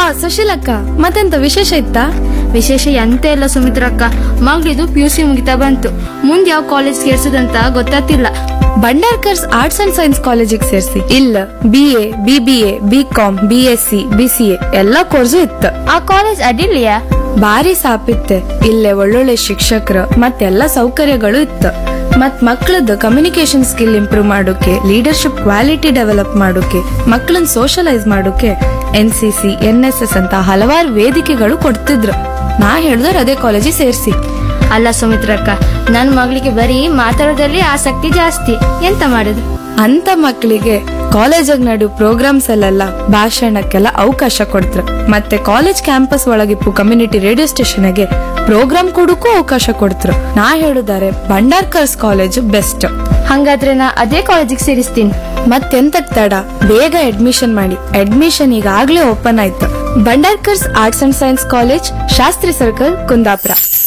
ಸುಶೀಲಕ್ಕ ಮತ್ತೆಂತ ವಿಶೇಷ ಇತ್ತಾ ವಿಶೇಷ ಎಂತ ಇಲ್ಲ ಸುಮಿತ್ರಕ್ಕ ಮಗಳಿದು ಪಿ ಯು ಸಿ ಮುಗಿತಾ ಬಂತು ಮುಂದೆ ಯಾವ ಕಾಲೇಜ್ ಸೇರ್ಸದಂತ ಗೊತ್ತಾತಿಲ್ಲ ಬಂಡಾರ್ಕರ್ಸ್ ಆರ್ಟ್ಸ್ ಅಂಡ್ ಸೈನ್ಸ್ ಕಾಲೇಜಿಗೆ ಸೇರ್ಸಿ ಇಲ್ಲ B A B B A B com B S C B C A ಎಲ್ಲಾ ಕೋರ್ಸು ಇತ್ತು ಆ ಕಾಲೇಜ್ ಅಡ್ಡಿಲ್ಲೆಯಾ ಬಾರಿ ಸಾಪಿತ್ತೆ ಇಲ್ಲೇ ಒಳ್ಳೊಳ್ಳೆ ಶಿಕ್ಷಕರು ಮತ್ತೆಲ್ಲ ಸೌಕರ್ಯಗಳು ಇತ್ತು ಮತ್ ಮಕ್ಕಳದ್ದು ಕಮ್ಯುನಿಕೇಶನ್ ಸ್ಕಿಲ್ ಇಂಪ್ರೂವ್ ಮಾಡೋಕೆ ಲೀಡರ್ಶಿಪ್ ಕ್ವಾಲಿಟಿ ಡೆವಲಪ್ ಮಾಡೋಕೆ ಮಕ್ಕಳನ್ನ ಸೋಷಲೈಸ್ ಮಾಡೋಕೆ N C C N S S ಅಂತ ಹಲವಾರು ವೇದಿಕೆಗಳು ಕೊಡ್ತಿದ್ರು ನಾ ಹೇಳ್ದವ್ರು ಅದೇ ಕಾಲೇಜಿಗೆ ಸೇರ್ಸಿ ಅಲ್ಲ ಸುಮಿತ್ರಕ್ಕ ನನ್ ಮಗಳಿಗೆ ಬರೀ ಮಾತಾಡೋದ್ರಲ್ಲಿ ಆಸಕ್ತಿ ಜಾಸ್ತಿ ಎಂತ ಮಾಡುದು ಅಂತ ಮಕ್ಕಳಿಗೆ ಕಾಲೇಜಾಗ ನಡು ಪ್ರೋಗ್ರಾಮ್ಸ್ ಅಲ್ಲೆಲ್ಲ ಭಾಷಣಕ್ಕೆಲ್ಲ ಅವಕಾಶ ಕೊಡ್ತ್ರ ಮತ್ತೆ ಕಾಲೇಜ್ ಕ್ಯಾಂಪಸ್ ಒಳಗಿಪ್ಪು ಕಮ್ಯುನಿಟಿ ರೇಡಿಯೋ ಸ್ಟೇಷನ್ಗೆ ಪ್ರೋಗ್ರಾಮ್ ಕೊಡಕ್ಕೂ ಅವಕಾಶ ಕೊಡ್ತ್ರು ನಾ ಹೇಳುದಾರೆ ಭಂಡಾರ್ಕರ್ಸ್ ಕಾಲೇಜ್ ಬೆಸ್ಟ್ ಹಂಗಾದ್ರೆ ನಾ ಅದೇ ಕಾಲೇಜಿಗೆ ಸೇರಿಸ್ತೀನಿ ಮತ್ತೆಂತಕ್ ತಡ ಬೇಗ ಅಡ್ಮಿಷನ್ ಮಾಡಿ ಅಡ್ಮಿಷನ್ ಈಗಾಗ್ಲೇ ಓಪನ್ ಆಯ್ತು Bhandarkars arts and science college Shastri circle Kundapura